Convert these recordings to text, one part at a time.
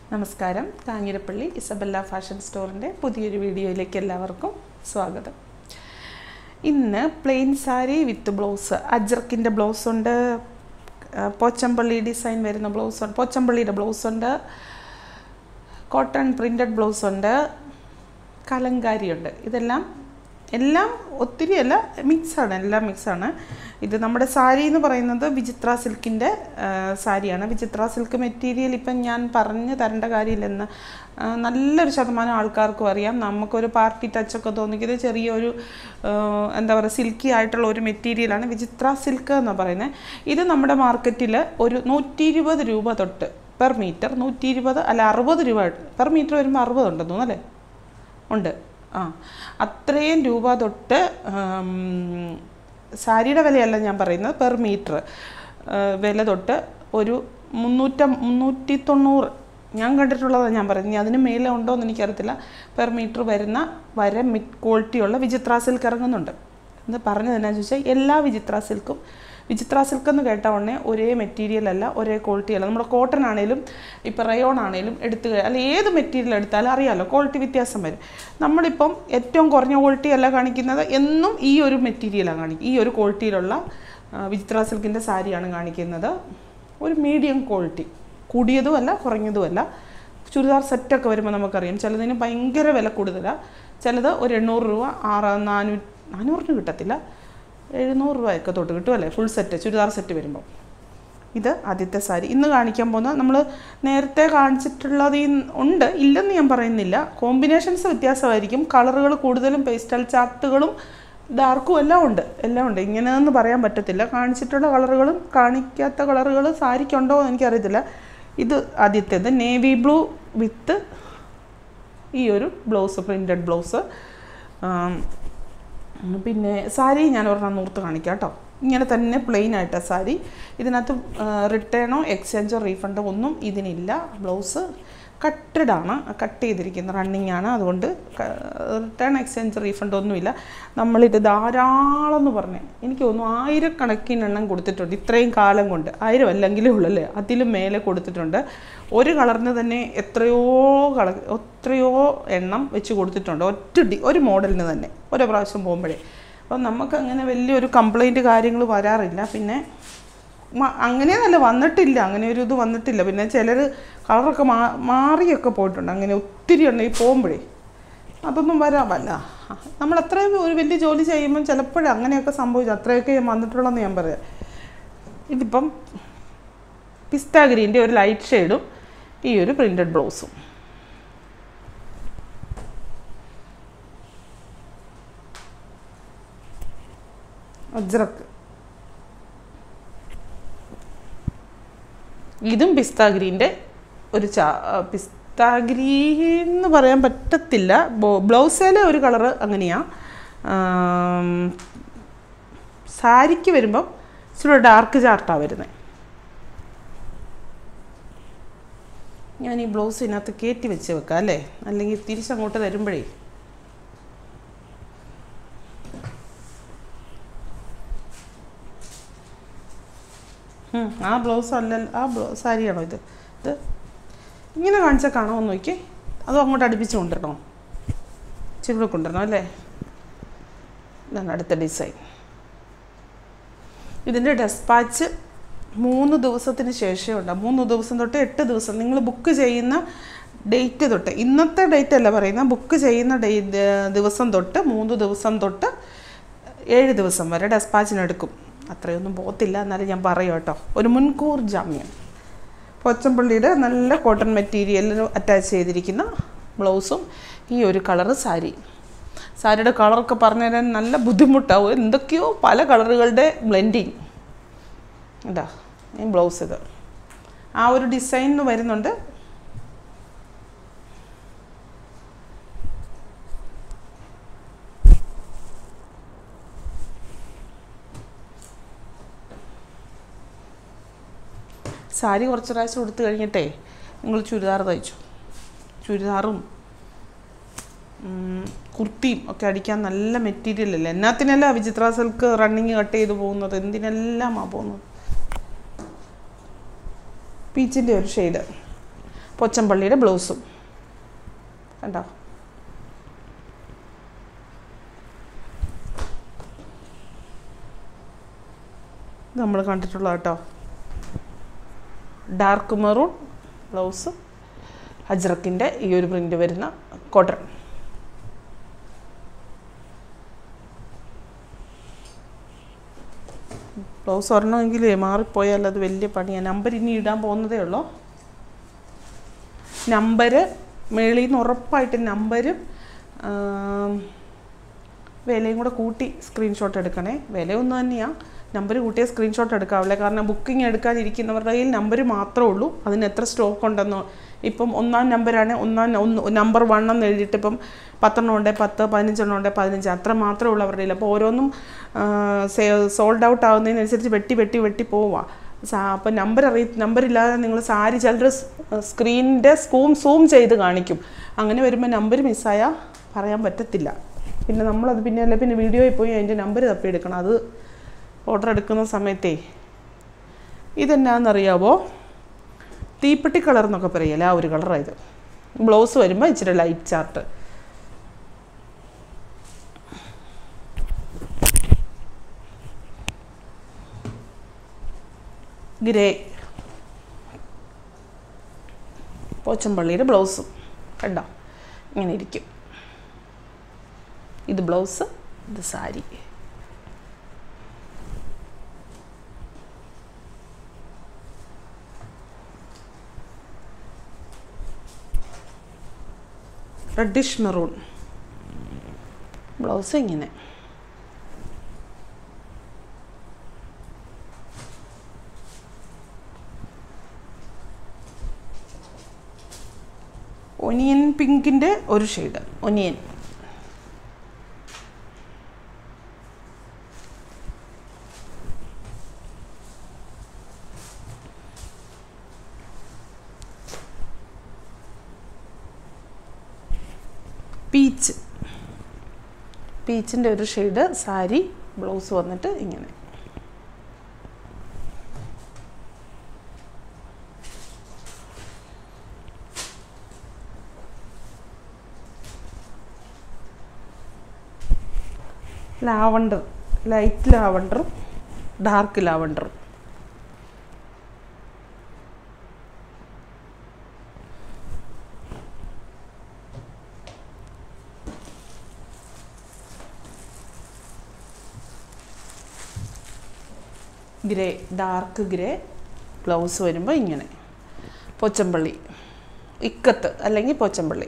നമസ്കാരം Kanjirappally Isabella fashion സ്റ്റോറിൻ്റെ പുതിയൊരു വീഡിയോയിലേക്ക് എല്ലാവർക്കും സ്വാഗതം ഇന്ന് പ്ലെയിൻ സാരി വിത്ത് ബ്ലൗസ് അജ്രക്കിൻ്റെ ബ്ലൗസ് ഉണ്ട് ആ, പോച്ചമ്പള്ളി ഡിസൈൻ വരുന്ന ബ്ലൗസ് ഉണ്ട് പോച്ചമ്പള്ളിയുടെ ബ്ലൗസ് ഉണ്ട് കോട്ടൺ പ്രിൻറ്റഡ് ബ്ലൗസ് ഉണ്ട് കലങ്കാരി ഉണ്ട് ഇതെല്ലാം എല്ലാം ഒത്തിരി അല്ല മിക്സാണ് എല്ലാം മിക്സാണ് ഇത് നമ്മുടെ സാരി എന്ന് പറയുന്നത് വിചിത്ര സിൽക്കിൻ്റെ സാരിയാണ് വിചിത്ര സിൽക്ക് മെറ്റീരിയൽ ഇപ്പം ഞാൻ പറഞ്ഞു തരേണ്ട കാര്യമില്ലെന്ന് ആ, നല്ലൊരു ശതമാനം ആൾക്കാർക്കും അറിയാം നമുക്കൊരു പാർട്ടി ടച്ചൊക്കെ തോന്നിക്കുന്നത് ചെറിയൊരു ആ, എന്താ പറയുക സിൽക്കി ആയിട്ടുള്ള ഒരു മെറ്റീരിയലാണ് വിചിത്ര സിൽക്ക് എന്ന് പറയുന്നത് ഇത് നമ്മുടെ മാർക്കറ്റിൽ ഒരു നൂറ്റി ഇരുപത് രൂപ തൊട്ട് പെർ മീറ്റർ നൂറ്റി ഇരുപത് അല്ല അറുപത് രൂപ പെർ മീറ്റർ വരുമ്പോൾ അറുപത് ഉണ്ടെന്ന് തോന്നുന്നു അല്ലേ ഉണ്ട് ആ അത്രയും രൂപ തൊട്ട് ഉം, സാരിയുടെ വിലയല്ല ഞാൻ പറയുന്നത് പെർ മീറ്റർ വില തൊട്ട് ഒരു മുന്നൂറ്റ മുന്നൂറ്റി തൊണ്ണൂറ് ഞാൻ കണ്ടിട്ടുള്ളതാണ് ഞാൻ പറയുന്നത് ഇനി അതിന് മേലെ ഉണ്ടോ എന്ന് എനിക്കറിയത്തില്ല പെർ മീറ്റർ വരുന്ന വരെ മിഡ് ക്വാളിറ്റിയുള്ള വിചിത്ര സിൽക്ക് ഇറങ്ങുന്നുണ്ട് എന്ന് പറഞ്ഞത് എന്നാന്ന് ചോദിച്ചാൽ എല്ലാ വിചിത്ര സിൽക്കും വിചിത്ര സിൽക്ക് എന്ന് കേട്ട ഉടനെ ഒരേ മെറ്റീരിയൽ അല്ല ഒരേ ക്വാളിറ്റി അല്ല നമ്മുടെ കോട്ടൺ ആണേലും ഇപ്പോൾ റയോൺ ആണേലും എടുത്ത് കഴി- അല്ല ഏത് മെറ്റീരിയൽ എടുത്താലും അറിയാമല്ലോ ക്വാളിറ്റി വ്യത്യാസം വരും നമ്മളിപ്പം ഏറ്റവും കുറഞ്ഞ ക്വാളിറ്റി അല്ല കാണിക്കുന്നത് എന്നും ഈ ഒരു മെറ്റീരിയലാണ് കാണിക്കുക ഈ ഒരു ക്വാളിറ്റിയിലുള്ള ആ, വിചിത്ര സിൽക്കിൻ്റെ സാരിയാണ് കാണിക്കുന്നത് ഒരു മീഡിയം ക്വാളിറ്റി കൂടിയതുമല്ല കുറഞ്ഞതുമല്ല ചുരിദാർ സെറ്റൊക്കെ വരുമ്പോൾ നമുക്കറിയാം ചിലതിന് ഭയങ്കര വില കൂടുതലാണ് ചിലത് ഒരു എണ്ണൂറ് രൂപ ആറ് നാനൂ നാനൂറിന് കിട്ടത്തില്ല എഴുന്നൂറ് രൂപയൊക്കെ തൊട്ട് കിട്ടും അല്ലേ ഫുൾ സെറ്റ് ചുരിദാർ സെറ്റ് വരുമ്പോൾ ഇത് ആദ്യത്തെ സാരി ഇന്ന് കാണിക്കാൻ പോകുന്ന നമ്മൾ നേരത്തെ കാണിച്ചിട്ടുള്ളത് ഈ ഉണ്ട് ഇല്ലെന്ന് ഞാൻ പറയുന്നില്ല കോമ്പിനേഷൻസ് വ്യത്യാസമായിരിക്കും കളറുകൾ കൂടുതലും പേസ്റ്റൽ ചാർട്ടുകളും ഡാർക്കും എല്ലാം ഉണ്ട് എല്ലാം ഉണ്ട് ഇങ്ങനെയെന്ന് പറയാൻ പറ്റത്തില്ല കാണിച്ചിട്ടുള്ള കളറുകളും കാണിക്കാത്ത കളറുകൾ സാരിക്കുണ്ടോ എന്ന് എനിക്കറിയത്തില്ല ഇത് ആദ്യത്തേത് നേവി ബ്ലൂ വിത്ത് ഈ ഒരു ബ്ലൗസ് പ്രിൻറ്റഡ് ബ്ലൗസ് പിന്നെ സാരി ഞാൻ ഒരെണ്ണം നൂർത്ത് കാണിക്കാം കേട്ടോ ഇങ്ങനെ തന്നെ പ്ലെയിൻ ആയിട്ടാ സാരി ഇതിനകത്ത് റിട്ടേണോ എക്സ്ചേഞ്ചോ റീഫണ്ടോ ഒന്നും ഇതിനില്ല ബ്ലൗസ് കട്ടഡ് ആണ് കട്ട് ചെയ്തിരിക്കുന്ന റണ്ണിങ് ആണ് അതുകൊണ്ട് റിട്ടേൺ എക്സ്ചേഞ്ച് റീഫണ്ട് ഒന്നുമില്ല നമ്മളിത് ധാരാളം എന്ന് പറഞ്ഞ് എനിക്ക് തോന്നുന്നു ആയിരക്കണക്കിന് എണ്ണം കൊടുത്തിട്ടുണ്ട് ഇത്രയും കാലം കൊണ്ട് ആയിരം അല്ലെങ്കിലേ ഉള്ളല്ലേ അതിലും മേലെ കൊടുത്തിട്ടുണ്ട് ഒരു കളറിന് തന്നെ എത്രയോ കളർ എത്രയോ എണ്ണം വെച്ച് കൊടുത്തിട്ടുണ്ട് ഒറ്റ ഡി ഒരു മോഡലിന് തന്നെ ഓരോ പ്രാവശ്യം പോകുമ്പോഴേ അപ്പം നമുക്ക് അങ്ങനെ വലിയൊരു കംപ്ലൈൻറ്റ് കാര്യങ്ങൾ വരാറില്ല പിന്നെ മ- അങ്ങനെയല്ല വന്നിട്ടില്ല അങ്ങനെ ഒരു ഇത് വന്നിട്ടില്ല പിന്നെ ചിലർ കളറൊക്കെ മാ മാറിയൊക്കെ പോയിട്ടുണ്ട് അങ്ങനെ ഒത്തിരി ഉണ്ട് ഈ പോകുമ്പോഴേ അതൊന്നും വരാമല്ല നമ്മൾ അത്രയും ഒരു വലിയ ജോലി ചെയ്യുമ്പം ചിലപ്പോഴും അങ്ങനെയൊക്കെ സംഭവിച്ചു അത്രയൊക്കെ വന്നിട്ടുള്ളതെന്ന് ഞാൻ പറയാം ഇതിപ്പം പിസ്ത ഗ്രീൻ്റെ ഒരു ലൈറ്റ് ഷെയ്ഡും ഈ ഒരു പ്രിൻറ്റഡ് ബ്ലൗസും അജ്രക്ക് ഇതും പിസ്ത ഗ്രീൻ്റെ ഒരു ചാ പിസ്ത ഗ്രീൻ എന്ന് പറയാൻ പറ്റത്തില്ല ബ്ലൗസിലെ ഒരു കളറ് അങ്ങനെയാണ് സാരിക്ക് വരുമ്പം ഇച്ചിരി ഡാർക്ക് ചാർട്ടാണ് വരുന്നത് ഞാൻ ഈ ബ്ലൗസ് ഇതിനകത്ത് കയറ്റി വെച്ച് വെക്കാം അല്ലേ അല്ലെങ്കിൽ തിരിച്ചങ്ങോട്ട് തരുമ്പോഴേ ഉം, ആ ബ്ലൗസ് അല്ല ആ ബ്ലൗ സാരിയാണോ ഇത് ഇത് ഇങ്ങനെ കാണിച്ചാൽ കാണാമെന്ന് നോക്കിയേ അതും അങ്ങോട്ട് അടുപ്പിച്ച് കൊണ്ടുവരണോ ഇച്ചിരി കൊണ്ടുവരണം അല്ലേ ഇതാണ് അടുത്ത ഡിസൈൻ ഇതിൻ്റെ ഡെസ്പാച്ച് മൂന്ന് ദിവസത്തിന് ശേഷമേ ഉണ്ടാവും മൂന്ന് ദിവസം തൊട്ട് എട്ട് ദിവസം നിങ്ങൾ ബുക്ക് ചെയ്യുന്ന ഡേറ്റ് തൊട്ട് ഇന്നത്തെ ഡേറ്റ് അല്ല പറയുന്നത് ബുക്ക് ചെയ്യുന്ന ഡേ ദിവസം തൊട്ട് മൂന്ന് ദിവസം തൊട്ട് ഏഴ് ദിവസം വരെ ഡെസ്പാച്ചിനെടുക്കും അത്രയൊന്നും പോകത്തില്ല എന്നാലും ഞാൻ പറയും കേട്ടോ ഒരു മുൻകൂർ ജാമ്യം പോച്ചമ്പള്ളിയുടെ നല്ല കോട്ടൺ മെറ്റീരിയലിന് അറ്റാച്ച് ചെയ്തിരിക്കുന്ന ബ്ലൗസും ഈ ഒരു കളറ് സാരി സാരിയുടെ കളറൊക്കെ പറഞ്ഞു തരാൻ നല്ല ബുദ്ധിമുട്ടാവും എന്തൊക്കെയോ പല കളറുകളുടെ ബ്ലെൻഡിങ് ഇതാ ഈ ബ്ലൗസ് ഇത് ആ ഒരു ഡിസൈനിന് വരുന്നുണ്ട് സാരി കുറച്ച് പ്രാവശ്യം കൊടുത്തു കഴിഞ്ഞിട്ടേ നിങ്ങൾ ചുരിദാർ തയ്ച്ചു ചുരിദാറും ഉം, കുർത്തിയും ഒക്കെ അടിക്കാൻ നല്ല മെറ്റീരിയൽ അല്ലേ എന്നാത്തിനല്ല വിചിത്ര സിൽക്ക് റണ്ണിങ് കട്ട് ചെയ്ത് പോകുന്നത് എന്തിനെല്ലാമാ പോകുന്നത് പീച്ചിൻ്റെ ഒരു ഷെയ്ഡ് പോച്ചമ്പള്ളിയുടെ ബ്ലൗസും കണ്ടോ ഇത് നമ്മൾ കണ്ടിട്ടുള്ള കേട്ടോ ഡാർക്ക് മെറൂൺ ബ്ലൗസ് അജ്രക്കിൻ്റെ ഈ ഒരു പ്രിൻ്റ് വരുന്ന കോട്ടൺ ബ്ലൗസ് ഒരെണ്ണമെങ്കിൽ മാറിപ്പോയാൽ അത് വലിയ പണിയാണ് നമ്പർ ഇനി ഇടാൻ പോകുന്നതേ ഉള്ളൂ നമ്പർ മേളിൽ നിന്ന് ഉറപ്പായിട്ട് നമ്പരും വിലയും കൂടെ കൂട്ടി സ്ക്രീൻഷോട്ട് എടുക്കണേ വില ഒന്ന് തന്നെയാണ് നമ്പർ കൂട്ടിയ സ്ക്രീൻഷോട്ട് എടുക്കാവില്ല കാരണം ബുക്കിംഗ് എടുക്കാനിരിക്കുന്നവരുടെ കയ്യിൽ നമ്പർ മാത്രമേ ഉള്ളൂ അതിന് എത്ര സ്റ്റോക്ക് ഉണ്ടെന്നോ ഇപ്പം ഒന്നാം നമ്പറാണ് ഒന്നാം ഒന്ന് നമ്പർ വൺ എന്ന് എഴുതിയിട്ട് ഇപ്പം പത്തെണ്ണം ഉണ്ട് പത്ത് പതിനഞ്ചെണ്ണം ഉണ്ട് പതിനഞ്ച് അത്ര മാത്രമേ ഉള്ളൂ അവരുടെ കയ്യിൽ അപ്പോൾ ഓരോന്നും സോൾഡ് ഔട്ട് ആവുന്നതിനനുസരിച്ച് വെട്ടി വെട്ടി വെട്ടി പോവുക സാ അപ്പോൾ നമ്പർ അറിയ നമ്പർ ഇല്ലാതെ നിങ്ങൾ സാരി ചിലർ സ്ക്രീനിൻ്റെ സ്കൂം സൂം ചെയ്ത് കാണിക്കും അങ്ങനെ വരുമ്പോൾ നമ്പർ മിസ്സായാൽ പറയാൻ പറ്റത്തില്ല പിന്നെ നമ്മളത് പിന്നെ അല്ല പിന്നെ വീഡിയോയിൽ പോയി അതിൻ്റെ നമ്പർ തപ്പിയെടുക്കണം അത് ഓർഡർ എടുക്കുന്ന സമയത്തേ ഇതെന്നാന്നറിയാവോ തീപ്പെട്ടി കളർ എന്നൊക്കെ പറയല്ലേ ആ ഒരു കളറാണ് ഇത് ബ്ലൗസ് വരുമ്പോൾ ഇച്ചിരി ലൈറ്റ് ചാർട്ട് ഗ്രേ പോച്ചമ്പള്ളിയുടെ ബ്ലൗസും കണ്ടോ ഇങ്ങനെ ഇരിക്കും ഇത് ബ്ലൗസ് ഇത് സാരി റെഡിഷ് മെറൂൺ ബ്ലൗസ് ഇങ്ങനെ ഒനിയൻ പിങ്കിൻ്റെ ഒരു ഷെയ്ഡ് ഒനിയൻ പീച്ച് പീച്ചിൻ്റെ ഒരു ഷെയ്ഡ് സാരി ബ്ലൗസ് വന്നിട്ട് ഇങ്ങനെ ലാവണ്ടർ ലൈറ്റ് ലാവണ്ടറും ഡാർക്ക് ലാവണ്ടറും ഗ്രേ ഡാർക്ക് ഗ്രേ ബ്ലൗസ് വരുമ്പോൾ ഇങ്ങനെ പോച്ചമ്പള്ളി ഇക്കത്ത് അല്ലെങ്കിൽ പോച്ചമ്പള്ളി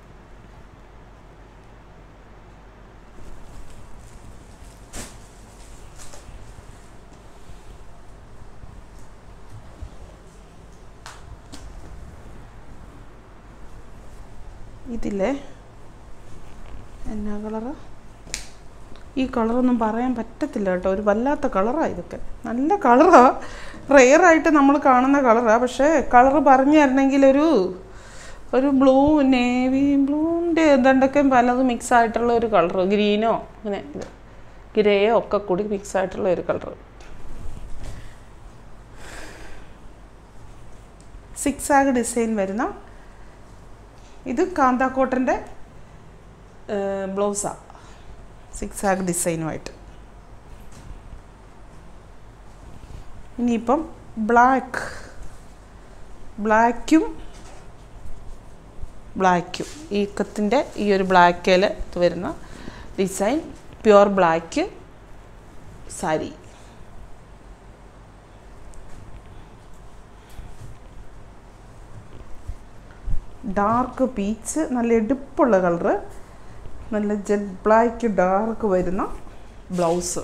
ഇതില്ലേ എന്നാ കളറ് ഈ കളറൊന്നും പറയാൻ പറ്റത്തില്ല കേട്ടോ ഒരു വല്ലാത്ത കളറാണ് ഇതൊക്കെ നല്ല കളറാണ് റെയറായിട്ട് നമ്മൾ കാണുന്ന കളറാണ് പക്ഷേ കളറ് പറഞ്ഞു തരണമെങ്കിൽ ഒരു ഒരു ബ്ലൂ നേവി ബ്ലൂവിൻ്റെ ഏതാണ്ടൊക്കെ പലതും മിക്സ് ആയിട്ടുള്ള ഒരു കളർ ഗ്രീനോ അങ്ങനെ ഇത് ഗ്രേയോ ഒക്കെ കൂടി മിക്സ് ആയിട്ടുള്ള ഒരു കളർ സിക്സ് ആഗ് ഡിസൈൻ വരുന്ന ഇത് കാന്താക്കോട്ടൻ്റെ ബ്ലൗസാണ് സിക്സ് ആഗ് ഡിസൈനുമായിട്ട് ഇനിയിപ്പം ബ്ലാക്ക് ബ്ലാക്കും ബ്ലാക്കും ഈ കത്തിൻ്റെ ഈ ഒരു ബ്ലാക്കിൽ വരുന്ന design pure black sari dark peach നല്ല എടുപ്പുള്ള കളറ് നല്ല ജെറ്റ് ബ്ലാക്ക് ഡാർക്ക് വരുന്ന ബ്ലൗസ്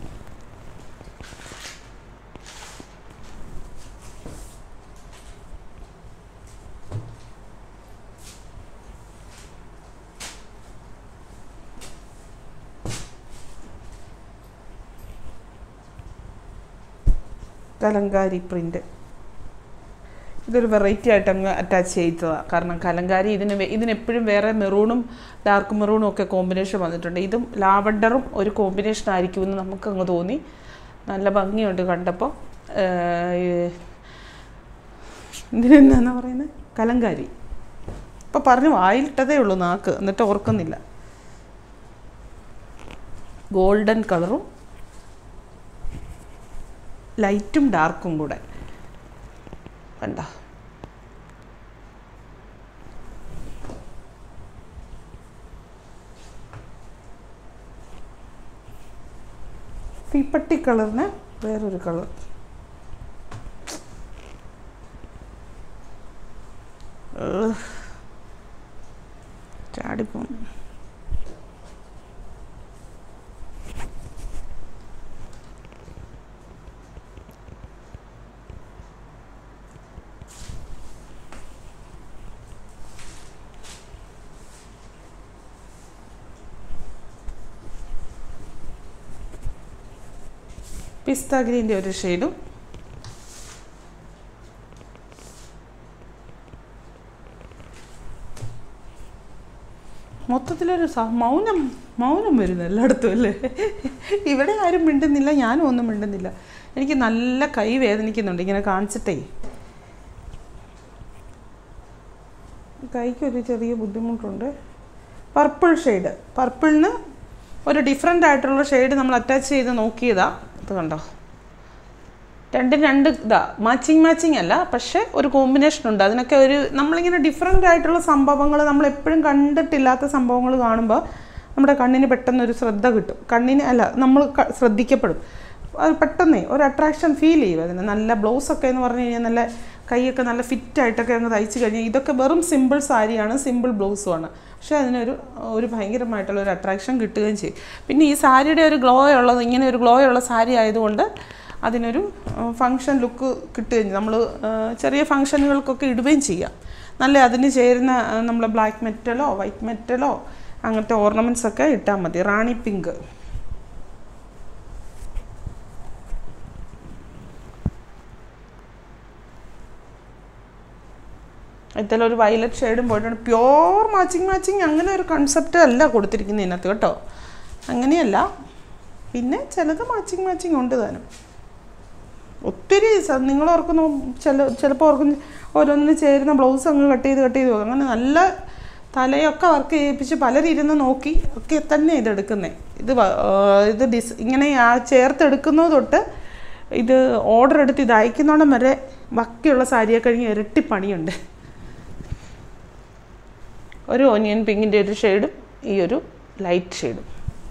കലങ്കാരി പ്രിൻ്റ് ഇതൊരു വെറൈറ്റി ആയിട്ട് അങ്ങ് അറ്റാച്ച് ചെയ്തതാണ് കാരണം കലങ്കാരി ഇതിന് വേ- ഇതിനെപ്പോഴും വേറെ മെറൂണും ഡാർക്ക് മെറൂണും ഒക്കെ കോമ്പിനേഷൻ വന്നിട്ടുണ്ട് ഇതും ലാവണ്ടറും ഒരു കോമ്പിനേഷൻ ആയിരിക്കുമെന്ന് നമുക്ക് അങ്ങ് തോന്നി നല്ല ഭംഗിയുണ്ട് കണ്ടപ്പോൾ ഇതിനെന്താണെന്ന് പറയുന്നത് കലങ്കാരി ഇപ്പോൾ പറഞ്ഞു വായിലിട്ടതേ ഉള്ളൂ നാക്ക് എന്നിട്ട് ഓർക്കുന്നില്ല ഗോൾഡൻ കളറും ലൈറ്റും ഡാർക്കും കൂടെ കണ്ട തീപ്പട്ടി കളറിന് വേറൊരു കളർ ചാടിപ്പോം പിസ്ത ഗ്രീൻ്റെ ഒരു ഷെയ്ഡും മൊത്തത്തിലൊരു സ മൗനം മൗനം വരുന്നു എല്ലായിടത്തും അല്ലേ ഇവിടെ ആരും മിണ്ടുന്നില്ല ഞാനും ഒന്നും മിണ്ടുന്നില്ല എനിക്ക് നല്ല കൈ വേദനിക്കുന്നുണ്ട് ഇങ്ങനെ കാണിച്ചിട്ടേ കൈക്കൊരു ചെറിയ ബുദ്ധിമുട്ടുണ്ട് പർപ്പിൾ ഷെയ്ഡ് പർപ്പിളിന് ഒരു ഡിഫറെൻ്റ് ആയിട്ടുള്ള ഷെയ്ഡ് നമ്മൾ അറ്റാച്ച് ചെയ്ത് നോക്കിയതാ ഇത് കണ്ടോ രണ്ടും രണ്ട് ഇതാ മാച്ചിങ് മാച്ചിങ് അല്ല പക്ഷേ ഒരു കോമ്പിനേഷൻ ഉണ്ട് അതിനൊക്കെ ഒരു നമ്മളിങ്ങനെ ഡിഫറെൻ്റ് ആയിട്ടുള്ള സംഭവങ്ങൾ നമ്മൾ എപ്പോഴും കണ്ടിട്ടില്ലാത്ത സംഭവങ്ങൾ കാണുമ്പോൾ നമ്മുടെ കണ്ണിന് പെട്ടെന്ന് ഒരു ശ്രദ്ധ കിട്ടും കണ്ണിന് അല്ല നമ്മൾ ക- ശ്രദ്ധിക്കപ്പെടും അത് പെട്ടെന്നേ ഒരു അട്രാക്ഷൻ ഫീൽ ചെയ്യും അതിന് നല്ല ബ്ലൗസൊക്കെ എന്ന് പറഞ്ഞു കഴിഞ്ഞാൽ നല്ല കൈയൊക്കെ നല്ല ഫിറ്റായിട്ടൊക്കെ അങ്ങ് തയ്ച്ച് കഴിഞ്ഞാൽ ഇതൊക്കെ വെറും സിമ്പിൾ സാരിയാണ് സിമ്പിൾ ബ്ലൗസുമാണ് പക്ഷേ അതിനൊരു ഒരു ഭയങ്കരമായിട്ടുള്ള ഒരു അട്രാക്ഷൻ കിട്ടുകയും ചെയ്യും പിന്നെ ഈ സാരിയുടെ ഒരു ഗ്ലോ ഉള്ളത് ഇങ്ങനെ ഒരു ഗ്ലോ ഉള്ള സാരി ആയതുകൊണ്ട് അതിനൊരു ഫങ്ഷൻ ലുക്ക് കിട്ടുകയും ചെയ്യും നമ്മൾ ചെറിയ ഫങ്ഷനുകൾക്കൊക്കെ ഇടുകയും ചെയ്യാം നല്ല അതിന് ചേരുന്ന നമ്മൾ ബ്ലാക്ക് മെറ്റലോ വൈറ്റ് മെറ്റലോ അങ്ങനത്തെ ഓർണമെൻറ്റ്സ് ഒക്കെ ഇട്ടാൽ മതി റാണി പിങ്ക് ഇതിലൊരു വയലറ്റ് ഷെയ്ഡും പോയിട്ടുണ്ട് പ്യോർ മാച്ചിങ് മാച്ചിങ് അങ്ങനെ ഒരു കൺസെപ്റ്റ് അല്ല കൊടുത്തിരിക്കുന്നത് ഇതിനകത്ത് കേട്ടോ അങ്ങനെയല്ല പിന്നെ ചിലത് മാച്ചിങ് മാച്ചിങ് ഉണ്ട് താനും ഒത്തിരി സ- നിങ്ങൾ ഓർക്കുന്നു ചില ചിലപ്പോൾ ഓർക്കുന്നു ഓരോന്നിന് ചേരുന്ന ബ്ലൗസ് അങ്ങ് കട്ട് ചെയ്ത് കട്ട് ചെയ്ത് പോകും അങ്ങനെ നല്ല തലയൊക്കെ വർക്ക് ചെയ്യിപ്പിച്ച് പലരിരുന്ന് നോക്കി ഒക്കെ തന്നെ ഇത് എടുക്കുന്നത് ഇത് വ- ആ, ഇത് ഡിസ് ഇങ്ങനെ ആ ചേർത്തെടുക്കുന്നത് തൊട്ട് ഇത് ഓർഡർ എടുത്ത് ഇത് അയക്കുന്നോടം വരെ ബാക്കിയുള്ള സാരിയെ കഴിഞ്ഞ് ഇരട്ടി പണിയുണ്ട് ഒരു ഓനിയൻ പിങ്കിൻ്റെ ഒരു ഷെയ്ഡും ഈ ഒരു ലൈറ്റ് ഷെയ്ഡും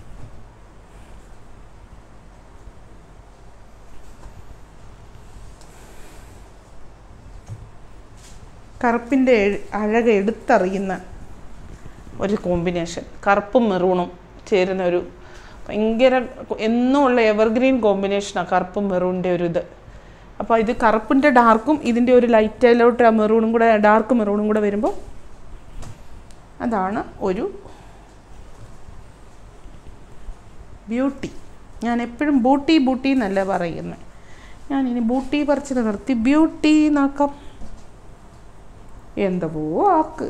കറുപ്പിൻ്റെ എഴ്- അഴക് എടുത്തറിയുന്ന ഒരു കോമ്പിനേഷൻ കറുപ്പും മെറൂണും ചേരുന്ന ഒരു ഭയങ്കര എന്നും ഉള്ള എവർഗ്രീൻ കോമ്പിനേഷനാണ് കറുപ്പും മെറൂണിൻ്റെ ഒരു ഇത് അപ്പോൾ ഇത് കറുപ്പിൻ്റെ ഡാർക്കും ഇതിൻ്റെ ഒരു ലൈറ്റിലോട്ട് ആ മെറൂണും കൂടെ ഡാർക്ക് മെറൂണും കൂടെ വരുമ്പോൾ അതാണ് ഒരു ബ്യൂട്ടി ഞാൻ എപ്പോഴും ബൂട്ടി ബൂട്ടി എന്നല്ല പറയുന്നത് ഞാൻ ഇനി ബൂട്ടി പറിച്ചിൽ നിർത്തി ബ്യൂട്ടി എന്നാക്കാം എന്തോ ആക്ക്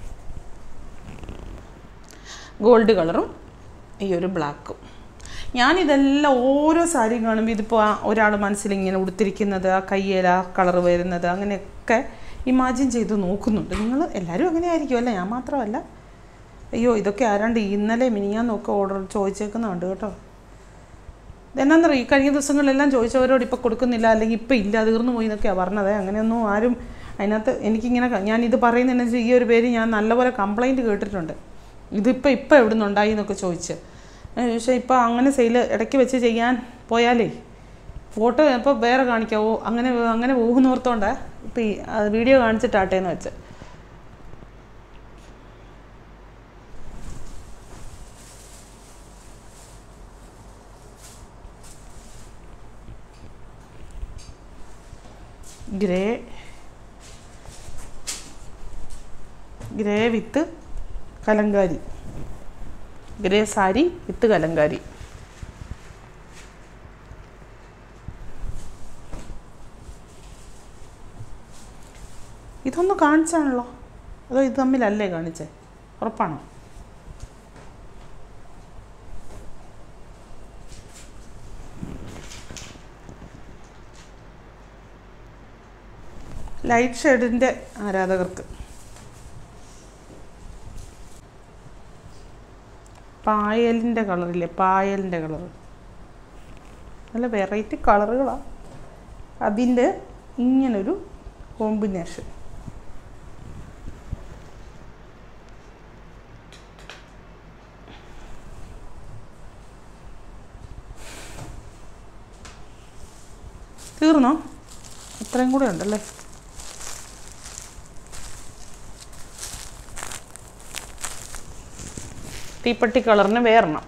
ഗോൾഡ് കളറും ഈ ഒരു ബ്ലാക്കും ഞാനിതെല്ലാം ഓരോ സാരി കാണുമ്പോൾ ഇതിപ്പോൾ ഒരാൾ മനസ്സിൽ ഇങ്ങനെ ഉടുത്തിരിക്കുന്നത് ആ കയ്യേല കളർ വരുന്നത് അങ്ങനെയൊക്കെ ഇമാജിൻ ചെയ്ത് നോക്കുന്നുണ്ട് നിങ്ങൾ എല്ലാവരും അങ്ങനെ ആയിരിക്കും അല്ലേ ഞാൻ മാത്രമല്ല അയ്യോ ഇതൊക്കെ ആരാണ്ട് ഇന്നലെ മിനിയാന്നൊക്കെ ഓർഡർ ചോദിച്ചേക്കുന്നുണ്ട് കേട്ടോ ഇതെന്നാന്നറിയോ ഈ കഴിഞ്ഞ ദിവസങ്ങളിലെല്ലാം ചോദിച്ചവരോട് ഇപ്പോൾ കൊടുക്കുന്നില്ല അല്ലെങ്കിൽ ഇപ്പോൾ ഇല്ല തീർന്നു പോയി എന്നൊക്കെയാണ് പറഞ്ഞത് അങ്ങനെയൊന്നും ആരും അതിനകത്ത് എനിക്കിങ്ങനെ ക- ഞാൻ ഇത് പറയുന്നതെന്ന് വെച്ചാൽ ഈ ഒരു പേര് ഞാൻ നല്ലപോലെ കംപ്ലൈൻറ്റ് കേട്ടിട്ടുണ്ട് ഇതിപ്പോൾ ഇപ്പോൾ എവിടെ നിന്നുണ്ടായി എന്നൊക്കെ ചോദിച്ച് പക്ഷേ ഇപ്പോൾ അങ്ങനെ സെയിൽ ഇടയ്ക്ക് വെച്ച് ചെയ്യാൻ പോയാലേ ഫോട്ടോ ഇപ്പോൾ വേറെ കാണിക്കാവോ അങ്ങനെ അങ്ങനെ പോകുന്നോർത്തോണ്ടാ ഇപ്പോൾ ഈ വീഡിയോ കാണിച്ചിട്ടാട്ടേന്ന് വെച്ച് grey grey with Kalamkari grey sari with Kalamkari ഇതൊന്ന് കാണിച്ചാണല്ലോ അതോ ഇത് തമ്മിലല്ലേ കാണിച്ചേ ഉറപ്പാണോ ലൈറ്റ് ഷെയ്ഡിൻ്റെ ആരാധകർക്ക് പായലിൻ്റെ കളറില്ലേ പായലിൻ്റെ കളർ നല്ല വെറൈറ്റി കളറുകളാണ് അതിൻ്റെ ഇങ്ങനൊരു കോമ്പിനേഷൻ തീർന്നോ ഇത്രയും കൂടെ ഉണ്ടല്ലേ തീപ്പട്ടി കളറിന് വേറെണ്ണം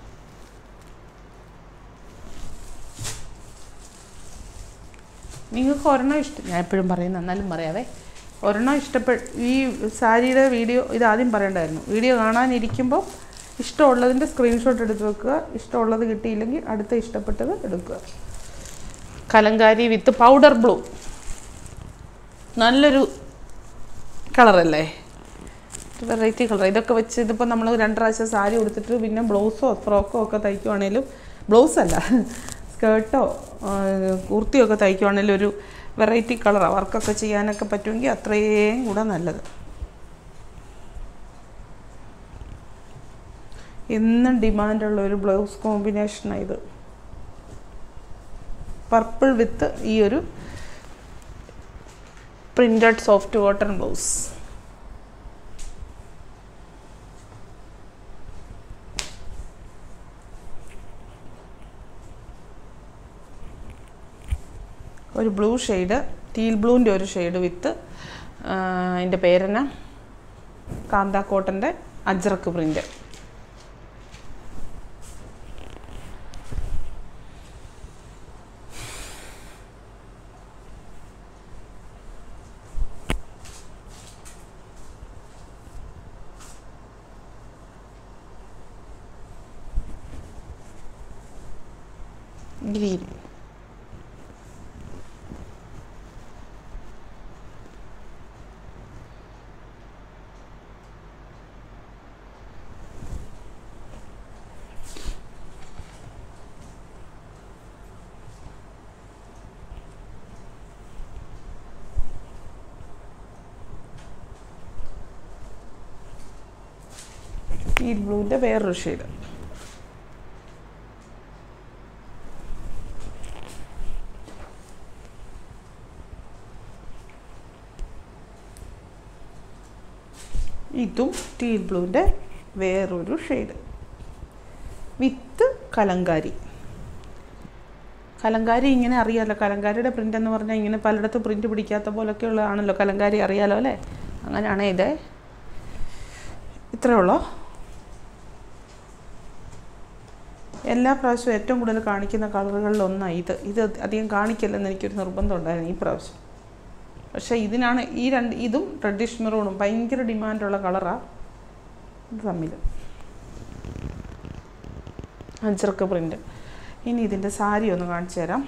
നിങ്ങൾക്ക് ഒരെണ്ണം ഇഷ്ടം ഞാൻ എപ്പോഴും പറയുന്ന എന്നാലും പറയാവേ ഒരെണ്ണം ഇഷ്ടപ്പെട്ട് ഈ സാരിയുടെ വീഡിയോ ഇത് ആദ്യം പറയണ്ടായിരുന്നു വീഡിയോ കാണാനിരിക്കുമ്പോൾ ഇഷ്ടമുള്ളതിൻ്റെ സ്ക്രീൻഷോട്ട് എടുത്ത് വെക്കുക ഇഷ്ടമുള്ളത് കിട്ടിയില്ലെങ്കിൽ അടുത്ത ഇഷ്ടപ്പെട്ടത് എടുക്കുക കലങ്കാരി വിത്ത് പൗഡർ ബ്ലൂ നല്ലൊരു കളറല്ലേ വെറൈറ്റി കളർ ഇതൊക്കെ വെച്ച് ഇതിപ്പോൾ നമ്മൾ രണ്ട് പ്രാവശ്യം സാരി ഉടുത്തിട്ട് പിന്നെ ബ്ലൗസോ ഫ്രോക്കോ ഒക്കെ തയ്ക്കുവാണേലും ബ്ലൗസ് അല്ല സ്കേർട്ടോ കുർത്തിയോ ഒക്കെ തയ്ക്കുവാണേലും ഒരു വെറൈറ്റി കളറാണ് വർക്കൊക്കെ ചെയ്യാനൊക്കെ പറ്റുമെങ്കിൽ അത്രയും കൂടെ നല്ലത് എന്നും ഡിമാൻഡുള്ള ഒരു ബ്ലൗസ് കോമ്പിനേഷനാണ് ഇത് പർപ്പിൾ വിത്ത് ഈ ഒരു പ്രിൻറ്റഡ് സോഫ്റ്റ് കോട്ടൺ ബ്ലൗസ് ഒരു ബ്ലൂ ഷെയ്ഡ് ടീൽ ബ്ലൂവിൻ്റെ ഒരു ഷെയ്ഡ് വിത്ത് അതിൻ്റെ പേരെന്നാ കാന്ത കോട്ടൻ്റെ അജ്രക്ക് പ്രിൻ്റ് ഗ്രീൻ ഈ ബ്ലൂവിൻ്റെ വേറൊരു ഷെയ്ഡ് ഇതും ടീൽ ബ്ലൂവിൻ്റെ വേറൊരു ഷെയ്ഡ് വിത്ത് കലങ്കാരി കലങ്കാരി ഇങ്ങനെ അറിയാലോ കലങ്കാരിയുടെ പ്രിൻ്റ് എന്ന് പറഞ്ഞാൽ ഇങ്ങനെ പലയിടത്തും പ്രിൻ്റ് പിടിക്കാത്ത പോലൊക്കെ ഉള്ളതാണല്ലോ കലങ്കാരി അറിയാലോ അല്ലേ അങ്ങനെയാണ് ഇത് ഇത്രയേ ഉള്ളൂ എല്ലാ പ്രാവശ്യവും ഏറ്റവും കൂടുതൽ കാണിക്കുന്ന കളറുകളിൽ ഒന്നാണ് ഇത് ഇത് അധികം കാണിക്കില്ലെന്ന് എനിക്കൊരു നിർബന്ധം ഉണ്ടായിരുന്നു ഈ പ്രാവശ്യം പക്ഷേ ഇതിനാണ് ഈ രണ്ട് ഇതും റെഡിഷ് മെറൂണും ഭയങ്കര ഡിമാൻഡുള്ള കളറാണ് ഇത് തമ്മിൽ അഞ്ചർക്ക് പ്രിൻ്റ് ഇനി ഇതിൻ്റെ സാരി ഒന്ന് കാണിച്ചു തരാം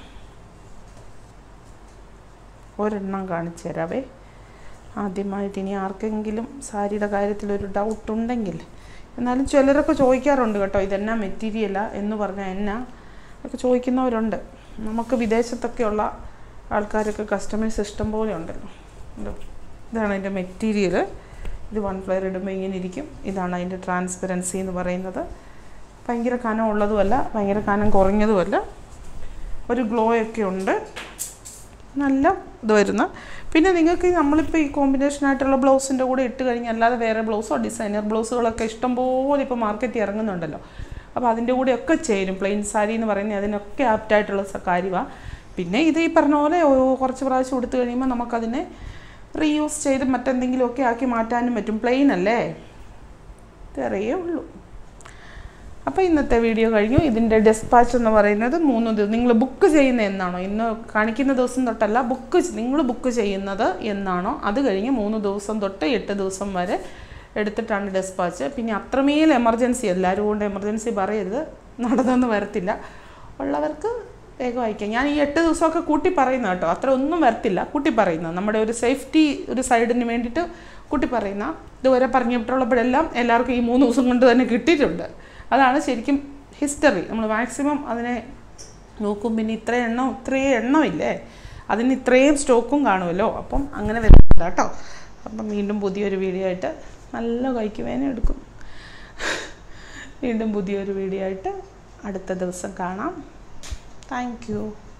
ഒരെണ്ണം കാണിച്ചു തരാവേ ആദ്യമായിട്ട് ഇനി ആർക്കെങ്കിലും സാരിയുടെ കാര്യത്തിൽ ഒരു ഡൗട്ട് ഉണ്ടെങ്കിൽ എന്നാലും ചിലരൊക്കെ ചോദിക്കാറുണ്ട് കേട്ടോ ഇതെന്നാ മെറ്റീരിയലാ എന്ന് പറഞ്ഞാൽ എന്നാ ഒക്കെ ചോദിക്കുന്നവരുണ്ട് നമുക്ക് വിദേശത്തൊക്കെയുള്ള ആൾക്കാരൊക്കെ കസ്റ്റമേഴ്സ് ഇഷ്ടം പോലെ ഉണ്ടല്ലോ ഉണ്ടോ ഇതാണ് അതിൻ്റെ മെറ്റീരിയൽ ഇത് വൺ ഫ്ലെയർ ഇടുമ്പോൾ ഇങ്ങനെ ഇരിക്കും ഇതാണ് അതിൻ്റെ ട്രാൻസ്പെറൻസി എന്ന് പറയുന്നത് ഭയങ്കര കനം ഉള്ളതുമല്ല ഭയങ്കര കനം കുറഞ്ഞതുമല്ല ഒരു ഗ്ലോ ഒക്കെ ഉണ്ട് നല്ല ഇത് വരുന്ന പിന്നെ നിങ്ങൾക്ക് നമ്മളിപ്പോൾ ഈ കോമ്പിനേഷൻ ആയിട്ടുള്ള ബ്ലൗസിൻ്റെ കൂടെ ഇട്ട് കഴിഞ്ഞാൽ അല്ലാതെ വേറെ ബ്ലൗസോ ഡിസൈനർ ബ്ലൗസുകളൊക്കെ ഇഷ്ടംപോലെ ഇപ്പോൾ മാർക്കറ്റിൽ ഇറങ്ങുന്നുണ്ടല്ലോ അപ്പോൾ അതിൻ്റെ കൂടെയൊക്കെ ചേരും പ്ലെയിൻ സാരി എന്ന് പറയുന്നത് അതിനൊക്കെ ആപ്റ്റായിട്ടുള്ള കാര്യമാണ് പിന്നെ ഇത് ഈ പറഞ്ഞ പോലെ ഓ- കുറച്ച് പ്രാവശ്യം എടുത്തു കഴിയുമ്പോൾ നമുക്കതിനെ റീയൂസ് ചെയ്ത് മറ്റെന്തെങ്കിലുമൊക്കെ ആക്കി മാറ്റാനും പറ്റും പ്ലെയിൻ അല്ലേ ഇത്രയേ ഉള്ളൂ അപ്പോൾ ഇന്നത്തെ വീഡിയോ കഴിഞ്ഞു ഇതിൻ്റെ ഡെസ്പാച്ച് എന്ന് പറയുന്നത് മൂന്ന് ദിവസം നിങ്ങൾ ബുക്ക് ചെയ്യുന്ന എന്നാണോ ഇന്ന് കാണിക്കുന്ന ദിവസം തൊട്ടല്ല ബുക്ക് നിങ്ങൾ ബുക്ക് ചെയ്യുന്നത് എന്നാണോ അത് കഴിഞ്ഞ് മൂന്ന് ദിവസം തൊട്ട് എട്ട് ദിവസം വരെ എടുത്തിട്ടാണ് ഡെസ്പാച്ച് പിന്നെ അത്രമേൽ എമർജൻസി എല്ലാവരും കൊണ്ട് എമർജൻസി പറയരുത് നടന്നൊന്നും വരത്തില്ല ഉള്ളവർക്ക് വേഗം അയക്കാം ഞാൻ ഈ എട്ട് ദിവസമൊക്കെ കൂട്ടി പറയുന്ന കേട്ടോ അത്ര ഒന്നും വരത്തില്ല കൂട്ടി പറയുന്ന നമ്മുടെ ഒരു സേഫ്റ്റി ഒരു സൈഡിന് വേണ്ടിയിട്ട് കൂട്ടി പറയുന്ന ഇതുവരെ പറഞ്ഞിട്ടുള്ളപ്പോഴെല്ലാം എല്ലാവർക്കും ഈ മൂന്ന് ദിവസം കൊണ്ട് തന്നെ കിട്ടിയിട്ടുണ്ട് അതാണ് ശരിക്കും ഹിസ്റ്ററി നമ്മൾ മാക്സിമം അതിനെ നോക്കും പിന്നെ ഇത്ര എണ്ണം ഇത്രയും എണ്ണമില്ലേ അതിന് ഇത്രയും സ്റ്റോക്കും കാണുമല്ലോ അപ്പം അങ്ങനെ വരുന്നില്ല കേട്ടോ അപ്പം വീണ്ടും പുതിയൊരു വീഡിയോ ആയിട്ട് നല്ല കൈക്ക് വേന എടുക്കും വീണ്ടും പുതിയൊരു വീഡിയോ ആയിട്ട് അടുത്ത ദിവസം കാണാം താങ്ക് യു